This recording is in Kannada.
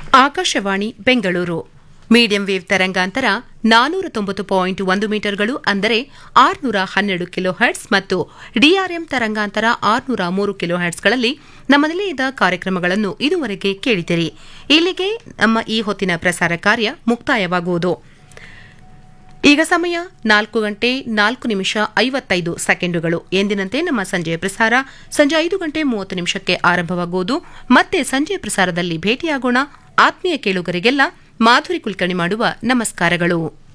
ಆಕಾಶವಾಣಿ ಬೆಂಗಳೂರು ಮೀಡಿಯಂ ವೇವ್ ತರಂಗಾಂತರ ನಾನೂರ ತೊಂಬತ್ತು ಪಾಯಿಂಟ್ ಒಂದು ಮೀಟರ್ಗಳು ಅಂದರೆ ಆರುನೂರ ಹನ್ನೆರಡು ಕಿಲೋ ಹರ್ಟ್ಸ್ ಮತ್ತು ಡಿಆರ್ಎಂ ತರಂಗಾಂತರ ಆರುನೂರ ಮೂರು ಕಿಲೋ ಹರ್ಟ್ಸ್ಗಳಲ್ಲಿ ನಮ್ಮ ನಿಲಯದ ಕಾರ್ಯಕ್ರಮಗಳನ್ನು ಇದುವರೆಗೆ ಕೇಳಿದಿರಿ ಇಲ್ಲಿಗೆ ನಮ್ಮ ಈ ಹೊತ್ತಿನ ಪ್ರಸಾರ ಕಾರ್ಯ ಮುಕ್ತಾಯವಾಗುವುದು ಈಗ ಸಮಯ ನಾಲ್ಕು ಗಂಟೆ ನಾಲ್ಕು ನಿಮಿಷ ಐವತ್ತೈದು ಸೆಕೆಂಡುಗಳು ಎಂದಿನಂತೆ ನಮ್ಮ ಸಂಜೆಯ ಪ್ರಸಾರ ಸಂಜೆ ಐದು ಗಂಟೆ ಮೂವತ್ತು ನಿಮಿಷಕ್ಕೆ ಆರಂಭವಾಗುವುದು ಮತ್ತೆ ಸಂಜೆಯ ಪ್ರಸಾರದಲ್ಲಿ ಭೇಟಿಯಾಗೋಣ ಆತ್ಮೀಯ ಕೇಳುಗರಿಗೆಲ್ಲ ಮಾಧುರಿ ಕುಲಕರ್ಣಿ ಮಾಡುವ ನಮಸ್ಕಾರಗಳು